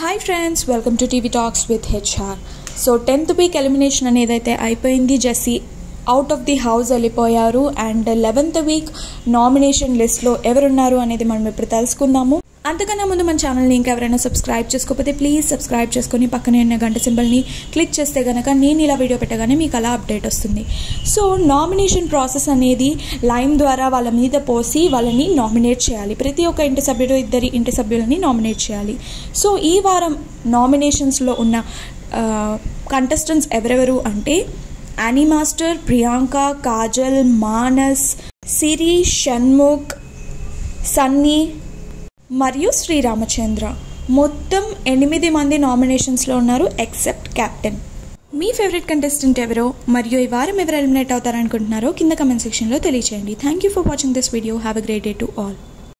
hi friends welcome to TV talks with HR so tenth week elimination అనేది అయితే అయిపోయింది Jessie out of the house వెళ్ళిపోయారు and eleventh week nomination లిస్ట్లో ఎవరున్నారు అనేది మనం ఇప్పుడు తెలుసుకుందాము అంతకన్నా ముందు మన ఛానల్ని ఇంకెవరైనా సబ్స్క్రైబ్ చేసుకోకపోతే ప్లీజ్ సబ్స్క్రైబ్ చేసుకొని పక్కనే ఉన్న గంట సింబల్ని క్లిక్ చేస్తే కనుక నేను ఇలా వీడియో పెట్టగానే మీకు అలా అప్డేట్ వస్తుంది సో నామినేషన్ ప్రాసెస్ అనేది లైన్ ద్వారా వాళ్ళ మీద పోసి వాళ్ళని నామినేట్ చేయాలి ప్రతి ఒక్క ఇంటి సభ్యుడు ఇద్దరి ఇంటి సభ్యులని నామినేట్ చేయాలి సో ఈ వారం నామినేషన్స్లో ఉన్న కంటెస్టెంట్స్ ఎవరెవరు అంటే యానీ మాస్టర్ ప్రియాంక కాజల్ మానస్ సిరి షణ్ముఖ్ సన్నీ మరియు శ్రీరామచంద్ర మొత్తం ఎనిమిది మంది నామినేషన్స్లో ఉన్నారు ఎక్సెప్ట్ క్యాప్టెన్ మీ ఫేవరెట్ కంటెస్టెంట్ ఎవరో మరియు ఈ వారం ఎవరు ఎలిమినేట్ అవుతారనుకుంటున్నారో కింద కమెంట్ సెక్షన్లో తెలియచేయండి thank you for watching this video have a great day to all